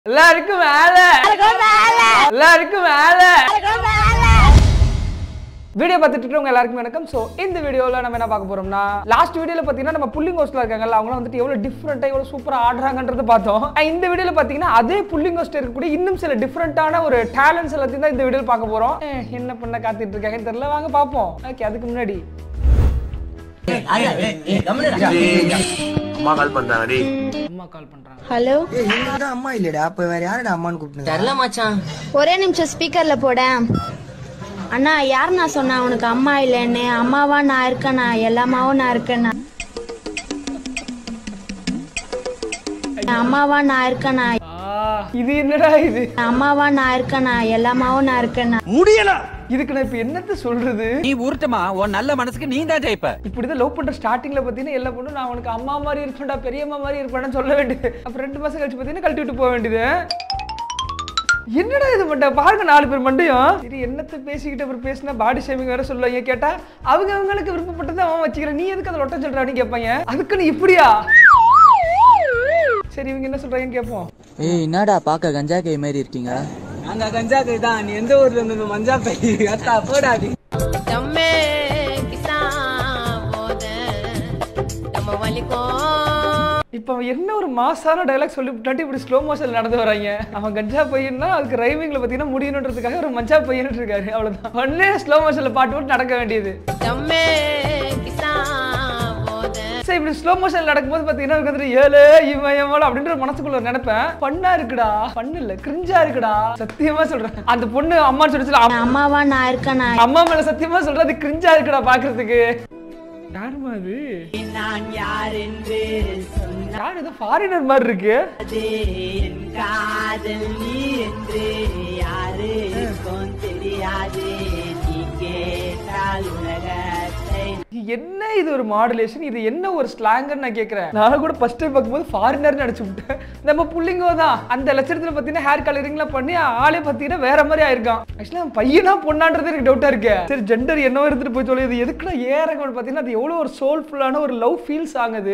எல்லாருக்கும் மேல எல்லாருக்கும் மேல வீடியோ பார்த்துட்டு இருக்கவங்க எல்லாருக்கும் வணக்கம் ஸோ இந்த வீடியோவில் நம்ம என்ன பார்க்க போறோம்னா லாஸ்ட் வீடியோவில் பார்த்தீங்கன்னா நம்ம புல்லிங் ஹோஸ்ட்ல இருக்காங்கல்ல அவங்களாம் வந்துட்டு எவ்வளோ டிஃப்ரெண்ட்டாக எவ்வளோ சூப்பராக ஆடுறாங்கன்றத பார்த்தோம் அஹ் இந்த வீடியோவில் பார்த்தீங்கன்னா அதே புல்லிங் ஹோஸ்ட் இருக்கக்கூடிய இன்னும் சில டிஃப்ரெண்ட்டான ஒரு டேலண்ட்ஸ் எல்லாத்தையும் தான் இந்த வீடியோவில் பார்க்க போகிறோம் என்ன பண்ண காத்துட்டு இருக்காங்கன்னு தெரியல வாங்க பார்ப்போம் ஓகே அதுக்கு முன்னாடி அம்மா கால் பண்றாங்க டேய் அம்மா கால் பண்ணுறாங்க ஹலோ ஏய் இவங்க தான் அம்மா இல்லடா அப்ப வேற யாரடா அம்மான்னு கூப்பிட்டுங்க தெரியல மச்சான் ஒரே நிமிஷம் ஸ்பீக்கர்ல போடேன் அண்ணா யார் நான் சொன்னா உனக்கு அம்மா இல்லைன்னு அம்மாவா நான் இருக்கேண்ணா எல்லாமாவும் நான் இருக்கேண்ணா அம்மாவா நான் இருக்கேண்ணா இது என்னடா இது அம்மாவா நான் இருக்கேண்ணா எல்லாமாவும் நான் இருக்கேண்ணா இதுக்கு நான் இப்போ என்னத்த சொல்றது நீ உருட்டுமா உன் நல்ல மனசுக்கு நீ தான் ஜெயிப்ப இப்படிதான் லவ் பண்ற ஸ்டார்டிங்ல பாத்தீங்கன்னா எல்லா பொண்ணும் நான் உனக்கு அம்மா மாதிரி இருப்பேன்டா பெரியம்மா மாதிரி இருப்பேன்னு சொல்ல வேண்டியது அப்புறம் ரெண்டு மாசம் கழிச்சு பாத்தீங்கன்னா கழட்டி விட்டு போக வேண்டியது என்னடா இது மண்ட பாருங்க நாலு பேர் மண்டையும் சரி என்னத்த பேசிக்கிட்டு அப்புறம் பேசினா பாடி ஷேமிங் வேற சொல்லுவாங்க கேட்டா அவங்க அவங்களுக்கு விருப்பப்பட்டதை அவன் வச்சுக்கிறேன் நீ எதுக்கு அதை ஒட்ட சொல்றான்னு கேட்பாங்க அதுக்கு நீ இப்படியா சரி இவங்க என்ன சொல்றாங்கன்னு கேட்போம் ஏய் என்னடா பார்க்க கஞ்சா கை மாதிரி இருக்கீங்க நாங்க கஞ்சா கை தான் நீ எந்த ஊர்ல இருந்து மஞ்சா பை அத்தா போடாது இப்போ அவன் என்ன ஒரு மாசான டைலாக் சொல்லி விட்டாட்டி இப்படி ஸ்லோ மோஷன் நடந்து வராங்க அவன் கஞ்சா பையன்னா அதுக்கு ரைமிங்ல பார்த்தீங்கன்னா முடியணுன்றதுக்காக ஒரு மஞ்சா பையன் இருக்காரு அவ்வளவுதான் உடனே ஸ்லோ மோஷன்ல பாட்டு போட்டு நடக்க வேண்டியது சரி இப்படி ஸ்லோ மோஷன் நடக்கும்போது பார்த்தீங்கன்னா எனக்கு வந்துட்டு ஏழு இவன் எவ்வளோ அப்படின்ற ஒரு மனசுக்குள்ள ஒரு நினைப்பேன் பண்ணா இருக்குடா பண்ணு இல்ல கிரிஞ்சா இருக்குடா சத்தியமா சொல்றேன் அந்த பொண்ணு அம்மான்னு சொல்லிச்சு அம்மாவா நான் இருக்கேண்ணா அம்மா மேல சத்தியமா சொல்றேன் அது கிரிஞ்சா இருக்குடா பாக்குறதுக்கு யாருமா அது நான் யார் என்று யார் ஏதோ ஃபாரினர் மாதிரி இருக்கு சொன்னேன் காதல் நீ என்று யாருக்கும் தெரியாது நீ கேட்டால் உலகத்தை என்ன இது ஒரு மாடுலேஷன் இது என்ன ஒரு ஸ்லாங்கன்னு நான் கேட்கறேன் நான் கூட ஃபர்ஸ்ட் டைம் பார்க்கும்போது ஃபாரினர் நினைச்சு விட்டேன் நம்ம புள்ளிங்கோ தான் அந்த லட்சணத்துல பார்த்தீங்கன்னா ஹேர் கலரிங்லாம் பண்ணி ஆளே பார்த்தீங்கன்னா வேற மாதிரி ஆயிருக்கான் ஆக்சுவலா அவன் பையனா பொண்ணான்றது எனக்கு டவுட்டா இருக்கு சரி ஜெண்டர் என்னவோ இருந்துட்டு போய் சொல்லுது எதுக்குடா ஏறங்கன்னு பார்த்தீங்கன்னா அது எவ்வளோ ஒரு சோல்ஃபுல்லான ஒரு லவ் ஃபீல்ஸ் ஆகுது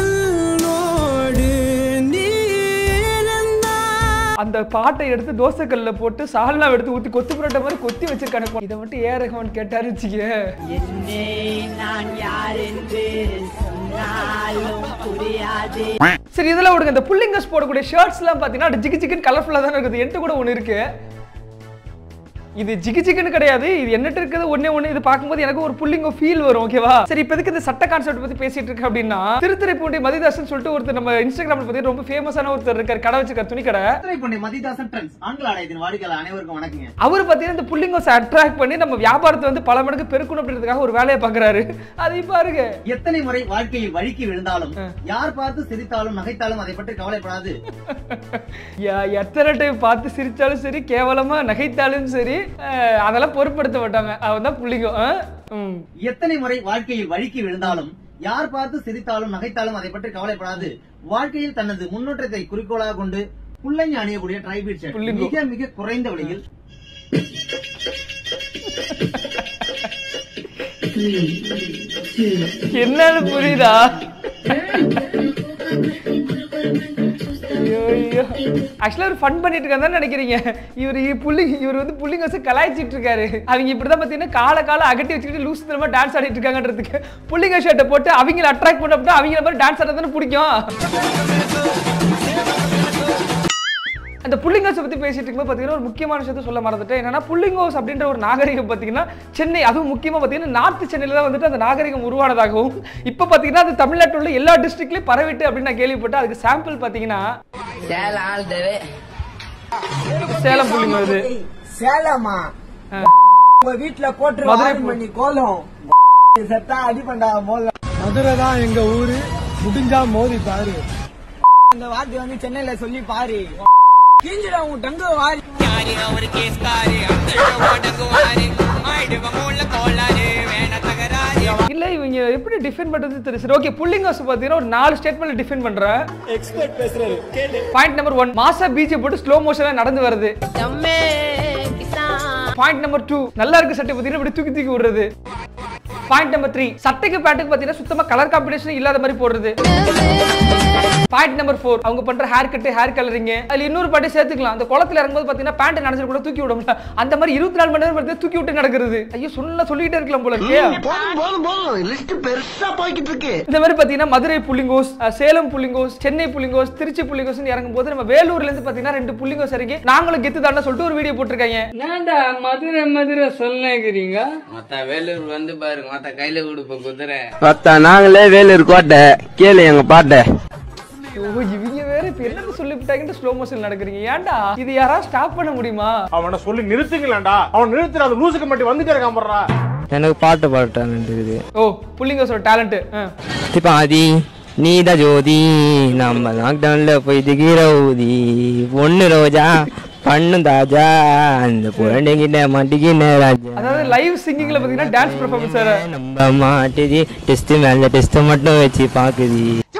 அந்த பாட்டை எடுத்து தோசைக்கல்ல போட்டு சால்னா எடுத்து ஊத்தி கொத்து புரோட்டா மாதிரி கொத்தி வச்சிருக்கானு இதை மட்டும் ஏ ரகமான் கேட்டாரு வச்சுக்க என்னை நான் யார் என்று சொன்னாலும் புரியாது சரி இதெல்லாம் விடுங்க இந்த புல்லிங்கஸ் போடக்கூடிய ஷர்ட்ஸ் எல்லாம் பாத்தீங்கன்னா அது ஜிகு ஜிகுன்னு கலர்ஃபுல்லா தான் இருக்குது என்கிட்ட கூட ஒன்று இருக்கு இது ஜிகு ஜிகுன்னு கிடையாது இது என்னட்டு இருக்குது ஒண்ணே ஒண்ணு இது பார்க்கும்போது எனக்கு ஒரு புல்லிங்கோ ஃபீல் வரும் ஓகேவா சரி இப்போ எதுக்கு இந்த சட்ட கான்செப்ட் பத்தி பேசிட்டு இருக்கு அப்படின்னா திருத்துறைப்பூண்டி மதிதாசன் சொல்லிட்டு ஒருத்தர் நம்ம இன்ஸ்டாகிராம்ல பத்தி ரொம்ப ஃபேமஸான ஒருத்தர் இருக்கார் கடை வச்சிருக்கார் துணி கடை பொண்ணு மதிதாசன் ட்ரெண்ட்ஸ் ஆண்கள் ஆலயத்தின் வாடிக்கையாளர் அனைவருக்கும் வணக்கங்க அவர் பார்த்தீங்கன்னா இந்த புல்லிங்கோஸ் அட்ராக்ட் பண்ணி நம்ம வியாபாரத்தை வந்து பல மடங்கு பெருக்கணும் அப்படின்றதுக்காக ஒரு வேலையை பார்க்கறாரு அதை பாருங்க எத்தனை முறை வாழ்க்கையில் வழிக்கு விழுந்தாலும் யார் பார்த்து சிரித்தாலும் நகைத்தாலும் அதை பற்றி கவலைப்படாது யா- எத்தனை டைம் பார்த்து சிரிச்சாலும் சரி கேவலமா நகைத்தாலும் சரி அஹ், அதெல்லாம் பொருட்படுத்த மாட்டாங்க அவன் தான் புள்ளிங்கோ அஹ்? ம். எத்தனை முறை வாழ்க்கையில் வழிக்கு விழுந்தாலும் யார் பார்த்து சிரித்தாலும் நகைத்தாலும் அதை பற்றி கவலைப்படாது வாழ்க்கையில் தனது முன்னேற்றத்தை குறிக்கோளாக கொண்டு புள்ளைங்க அணியக்கூடிய ட்ரைபீட் ஷர்ட் புள்ளிங்கோ. மிக மிக குறைந்த விலையில் என்னன்னு புரியுதா ஐயோ, ஐயோ. ஆக்சுவலா ஒரு ஃபன் பண்ணிட்டு இருக்கான்னு நினைக்கிறீங்க இவர் புள்ளி இவர் வந்து புள்ளிங்க வச்சு கலாய்ச்சிட்டு இருக்காரு அவங்க இப்படிதான் பாத்தீங்கன்னா கால கால அகட்டி வச்சுக்கிட்டு லூஸ் தரமா டான்ஸ் ஆடிட்டு இருக்காங்கன்றதுக்கு புள்ளிங்க ஷர்ட்டை போட்டு அவங்கள அட்ராக்ட் பண்ண அப்படின்னா அவங்கள மாதிரி டான்ஸ் ஆட தானே பிடிக்கும் அந்த புள்ளிங்கோஸ் பத்தி பேசிட்டு இருக்கும்போது பாத்தீங்கன்னா ஒரு முக்கியமான விஷயத்த சொல்ல மறந்துட்டேன் என்னன்னா புள்ளிங்கோஸ் அப்படின்ற ஒரு நாகரிகம் பாத்தீங்கன்னா சென்னை அதுவும் முக்கியமா பாத்தீங்கன்னா நார்த் சென்னையில தான் வந்துட்டு அந்த நாகரிகம் உருவானதாகவும் இப்ப பாத்தீங்கன்னா அது தமிழ்நாட்டில் உள்ள எல்லா டிஸ்ட்ரிக்ட்லயும் பரவிட்டு அப்படின்னு நான் கேள்விப்பட்டேன் அதுக்கு சாம்பிள் பாத்தீங்கன்னா சேலம் புள்ளிங்கோ இது சேலமா ஆ. உங்க வீட்டுல போட்டு மதுரை ஆறு போ- மணி கோலம் செத்தா அடி பண்ணா மோல மதுரை தான் எங்க ஊரு முடிஞ்சா மோதி பாரு அந்த வார்த்தை வந்து சென்னையில சொல்லி பாரு கிஞ்சிடா உன் டங்கு வாரி இல்ல இவங்க எப்படி டிஃபைன் பண்றது தெரியும் சரி ஓகே புள்ளிங்கோஸ் பாத்தீங்கன்னா ஒரு நாலு ஸ்டேட்மெண்ட் டிஃபைன் பண்றேன் எக்ஸ்பர்ட் பேசுறாரு பாயிண்ட் நம்பர் ஒன் மாசா பீச்சை போட்டு ஸ்லோ மோஷன்ல நடந்து வருது பாயிண்ட் நம்பர் டூ நல்லா இருக்கு சட்டை பார்த்தீங்கன்னா இப்படி தூக்கி தூக்கி விடுறது பாயிண்ட் நம்பர் த்ரீ சட்டைக்கு பேண்ட்டுக்கு பார்த்தீங்கன்னா சுத்தமா கலர் காம்பினேஷன் இல்லாத மாதிரி போடுறது பாயிண்ட் நம்பர் ஃபோர் அவங்க பண்ற ஹேர் கட் ஹேர் கலரிங் அதுல இன்னொரு பாட்டி சேர்த்துக்கலாம் அந்த குளத்துல இறங்கும்போது பாத்தீங்கன்னா பேண்ட் நினைச்சு கூட தூக்கி விட முடியல அந்த மாதிரி இருபத்தி நாலு மணி நேரம் பார்த்தீங்கன்னா தூக்கி விட்டு நடக்கிறது ஐயோ சொல்ல சொல்லிட்டே இருக்கலாம் போல இருக்கே போதும் போதும் போதும் லிஸ்ட் பெருசா போய்கிட்டு இருக்கு இந்த மாதிரி பாத்தீங்கன்னா மதுரை புள்ளிங்கோஸ் அஹ், சேலம் புள்ளிங்கோஸ் சென்னை புள்ளிங்கோஸ் திருச்சி புள்ளிங்கோஸ் இறங்கும் போது நம்ம வேலூர்ல இருந்து பாத்தீங்கன்னா ரெண்டு புள்ளிங்கோஸ் இறங்கி நாங்களும் கெத்து தாண்டா சொல்லிட்டு ஒரு வீடியோ போட்டிருக்காங்க என்னடா மதுரை மதுரை சொல்லுங்கிறீங்க மத்த வேலூர் வந்து பாருங்க மத்த கையில கொடுப்ப குதிரை மொத்த நாங்களே வேலூர் கோட்டை கேளு எங்க பாட்டை ஓ இவங்க வேற இப்ப என்னது சொல்லிவிட்டாங்கன்னு ஸ்லோ மோஷன் நடக்கிறீங்க ஏன்டா இது யாராவது ஸ்டாப் பண்ண முடியுமா அவனை சொல்லி நிறுத்துங்களேன்டா அவன் நிறுத்துற அது லூசுக்கு மட்டும் வந்துட்டே இருக்கான் போடுறா எனக்கு பாட்டு பாடுறேன் இருக்குது ஓ புள்ளிங்கோஸோட டேலண்ட் பாதி நீத ஜோதி நம்ம லாக்டவுன்ல போய் திகிர ஊதி பொண்ணு ரோஜா பண்ணும் தாஜா அந்த குழந்தைகிட்ட மாட்டிக்கின ராஜா அதாவது லைவ் சிங்கிங்ல பாத்தீங்கன்னா டான்ஸ் பெர்ஃபார்மன்ஸ் வேற நம்ப மாட்டுது டெஸ்ட் மேல டெஸ்ட் மட்டும் வச்சு பாக்குது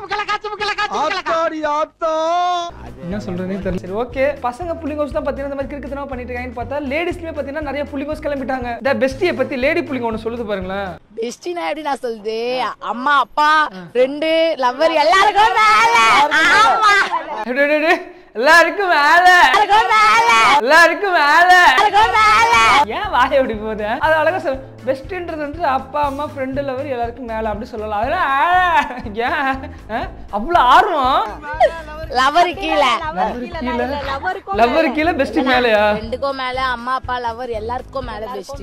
என்ன சொல்றதுனே தெரியல சரி ஓகே பசங்க புள்ளிங்கோஸ் தான் பாத்தீங்கன்னா இந்த மாதிரி கிறுக்குத்தனமா பண்ணிட்டு இருக்காங்கன்னு பார்த்தா லேடிஸ்லயே பாத்தீங்கன்னா நிறைய புள்ளிங்கோஸ் கிளம்பிட்டாங்க இந்த பெஸ்டியை பத்தி லேடி புள்ளிங்க ஒன்று சொல்லுது பாருங்களேன் பெஸ்டினா எப்படி நான் சொல்லுது அம்மா அப்பா ரெண்டு லவ்வர் எல்லாருக்கும் மேல ஆமா டேய், டேய், டேய், எல்லாருக்கும் மேல எல்லாருக்கும் மேல ஏன் வாய் அப்படி போகுது அது அழகா சொல்ல பெஸ்ட்ன்றது வந்து அப்பா அம்மா ஃப்ரெண்டு லவர் எல்லாருக்கும் மேல அப்படி சொல்லலாம் அதெல்லாம் ஆ, ஏன் ஆ? அவ்வளவு ஆர்வம் லவர் கீழே கீழே லவ்வர் கீழே பெஸ்ட் மேலயா ரெண்டுக்கும் மேல அம்மா அப்பா லவர் எல்லாருக்கும் மேல பெஸ்ட்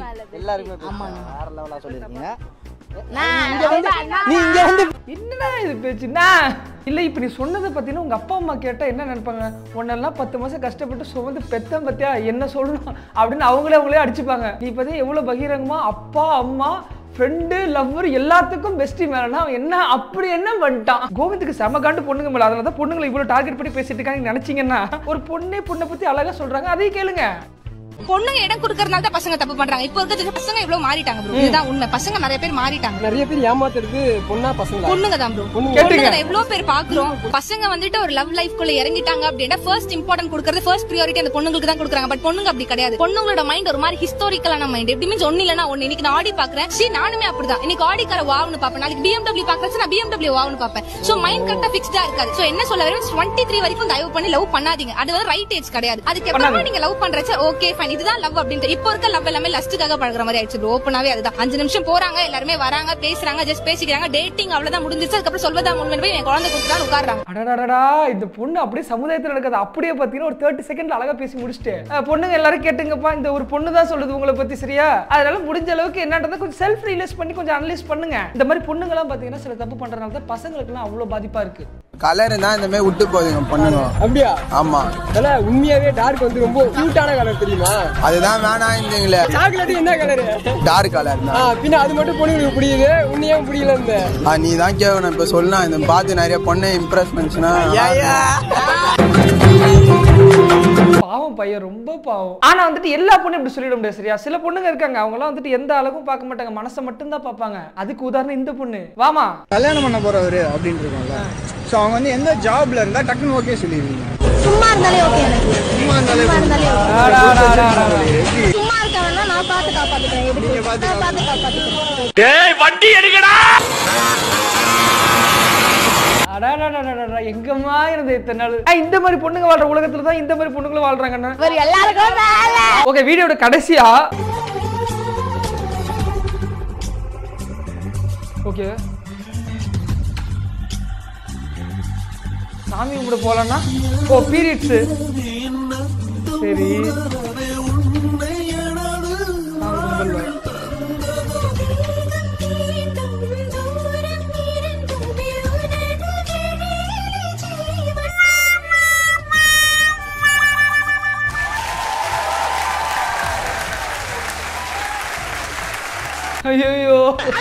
என்னடா இது பேச்சுன்னா இல்ல இப்ப நீ சொன்னதை பத்தினா உங்க அப்பா அம்மா கேட்டா என்ன நினைப்பாங்க உன்னெல்லாம் பத்து மாசம் கஷ்டப்பட்டு சுமந்து பெத்தம் பத்தியா என்ன சொல்லணும் அப்படின்னு அவங்களே அவங்களே அடிச்சுப்பாங்க நீ பத்தி எவ்வளவு பகிரங்கமா அப்பா அம்மா ஃப்ரெண்டு லவ்வர் எல்லாத்துக்கும் பெஸ்டி மேலனா அவன் என்ன அப்படி என்ன பண்ணிட்டான் கோவிந்துக்கு செம காண்டு பொண்ணுங்க மேல அதனால தான் பொண்ணுங்களை இவ்வளவு டார்கெட் பண்ணி பேசிட்டு இருக்காங்க நினைச்சீங்கன்னா ஒரு பொண்ணே பொண்ணை பத்தி அழகா சொல்றாங்க அதையும் கேளுங்க பொண்ணுங்க இடம் கொடுக்கறதுனால தான் பசங்க தப்பு பண்றாங்க இப்போ இருக்கிற பசங்க இவ்வளவு மாறிட்டாங்க ப்ரோ இதுதான் உண்மை பசங்க நிறைய பேர் மாறிட்டாங்க நிறைய பேர் ஏமாத்துறது பொண்ணா பசங்களா பொண்ணுங்க தான் ப்ரோ பொண்ணுங்க தான் எவ்வளவு பேர் பாக்குறோம் பசங்க வந்துட்டு ஒரு லவ் லைஃப் குள்ள இறங்கிட்டாங்க அப்படின்னா ஃபர்ஸ்ட் இம்பார்ட்டன்ட் கொடுக்கறது ஃபர்ஸ்ட் ப்ரியாரிட்டி அந்த பொண்ணுங்களுக்கு தான் கொடுக்குறாங்க பட் பொண்ணுங்க அப்படி கிடையாது பொண்ணுங்களோட மைண்ட் ஒரு மாதிரி ஹிஸ்டாரிக்கலான மைண்ட் எப்படி மீன்ஸ் ஒண்ணு இல்லனா ஒண்ணு இன்னைக்கு நான் ஆடி பாக்குறேன் சி நானுமே அப்படிதான் இன்னைக்கு ஆடி கார வாவ்னு பாப்பேன் நாளைக்கு பிஎம்டபிள்யூ பாக்குறேன் நான் பிஎம்டபிள்யூ வாவ்னு பாப்பேன் சோ மைண்ட் கரெக்டா ஃபிக்ஸ்டா இருக்காது சோ என்ன சொல்ல வரேன் டுவெண்ட்டி த்ரீ வரைக்கும் தயவு பண்ணி லவ் பண்ணாதீங்க அது வந்து ரைட் ஏஜ் கிடையாது அதுக்கு அப்புறமா நீங்க லவ் பண்றச்ச ஓகே ஃபைன் இதுதான் லவ் அப்படின்ட்டு இப்போ இருக்க லவ் எல்லாமே லஸ்ட்டுக்காக பழகுற மாதிரி ஆயிடுச்சு ஓப்பனாவே அதுதான் அஞ்சு நிமிஷம் போறாங்க எல்லாருமே வராங்க பேசுறாங்க ஜஸ்ட் பேசிக்கிறாங்க டேட்டிங் அவ்வளவுதான் முடிஞ்சிச்சு அதுக்கப்புறம் சொல்வதா முன்மை போய் என் குழந்தை கொடுத்துதான் உட்காடுறாங்க அடடடடா இந்த பொண்ணு அப்படியே சமுதாயத்தில் நடக்குது அப்படியே பார்த்தீங்கன்னா ஒரு தேர்ட்டி செகண்ட்ல அழகா பேசி முடிச்சுட்டு அஹ், பொண்ணுங்க எல்லாரும் கேட்டுங்கப்பா இந்த ஒரு பொண்ணு தான் சொல்லுது உங்களை பத்தி சரியா அதனால முடிஞ்ச அளவுக்கு என்னன்றதை கொஞ்சம் செல்ஃப் ரியலைஸ் பண்ணி கொஞ்சம் அனலைஸ் பண்ணுங்க இந்த மாதிரி பொண்ணுங்கலாம் பார்த்தீங்கன்னா சில தப்பு பண்றதுனால தான் பசங்களுக்குலாம் அவ்வளோ பாதிப்பா இருக்கு கலர் தான் இந்த மாதிரி விட்டு போகுதுங்க பொண்ணுங்க அப்படியா ஆமா தல உண்மையாவே டார்க் வந்து ரொம்ப கியூட்டான கலர் தெரியுமா அதுதான் வேணாம் இருந்தீங்களே சாக்லேட் என்ன கலரு டார்க் கலர் ஆ பின்ன அது மட்டும் பொண்ணுங்களுக்கு பிடிக்குது உன்னையும் பிடிக்கல இந்த தான் நீ தான் கேட்கணும் இப்ப சொல்லலாம் இந்த பார்த்து நிறைய பொண்ணை இம்ப்ரெஸ் பண்ணுச்சுன்னா பாவம் பையன் ரொம்ப பாவம் ஆனா வந்துட்டு எல்லா பொண்ணும் இப்படி சொல்லிட முடியாது சரியா சில பொண்ணுங்க இருக்காங்க அவங்கலாம் வந்துட்டு எந்த அளவுக்கும் பார்க்க மாட்டாங்க மனசை மட்டும் தான் பார்ப்பாங்க அதுக்கு உதாரணம் இந்த பொண்ணு வாமா கல்யாணம் பண்ண போறவரு அப்படின்னு இருக்கோம்ல ஸோ அவங்க வந்து எந்த ஜாப்ல இருந்தா டக்குன்னு ஓகே சொல்லிடுவீங்க சும்மா இருந்தாலே ஓகே எனக்கு சும்மா இருந்தாலே சும்மா இருந்தாலே okay. ஆடா, ஆடா, ஆடா, ஆடா. சும்மா இருக்கவனா நான் பார்த்து காப்பாத்துக்கிறேன் எதுக்கு நான் பார்த்து காப்பாத்துக்கிறேன் அடாடாடாடாடா, எங்கம்மா இருந்த இத்தனை நாள் ஆ, இந்த மாதிரி பொண்ணுங்க வாழ்ற உலகத்துல தான் இந்த மாதிரி பொண்ணுங்களும் வாழ்றாங்கண்ணா இவர் எல்லாருக்கும் மேல ஓகே வீடியோட கடைசியா ஓகே சாமி கும்பிட போலாம்னா ஓ பீரியட்ஸ் சரி சாமி கும்பிடல. ஐயோ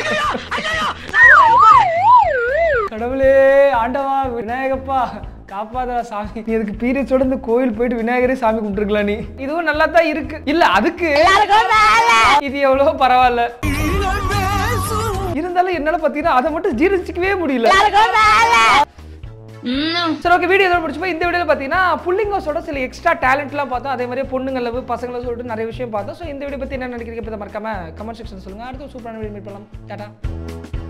கடவுளே ஆண்டவா விநாயகப்பா காப்பாதடா சாமி நீ அதுக்கு பீரியட்ஸோட இந்த கோயில் போயிட்டு விநாயகரே சாமி கும்பிட்டுருக்கலாம் நீ இதுவும் நல்லா தான் இருக்கு இல்ல அதுக்கு இது எவ்வளவோ பரவாயில்ல இருந்தாலும் என்னால பாத்தீங்கன்னா அதை மட்டும் ஜீரணிச்சிக்கவே முடியல சரி ஓகே வீடியோ எதோட முடிச்சுப்போம் இந்த வீடியோல பாத்தீங்கன்னா புள்ளிங்கோஸோட சில எக்ஸ்ட்ரா டேலண்ட்லாம் பார்த்தோம் அதே மாதிரியே பொண்ணுங்க லவ் பசங்களை சொல்லிட்டு நிறைய விஷயம் பார்த்தோம் ஸோ இந்த வீடியோ பத்தி என்ன நினைக்கிறீங்க பத்தி மறக்காம கமெண்ட் செக்ஷன் சொல்லுங்க அடுத்து சூப்பரான வீடியோ மீட் பண்ணலாம் டாடா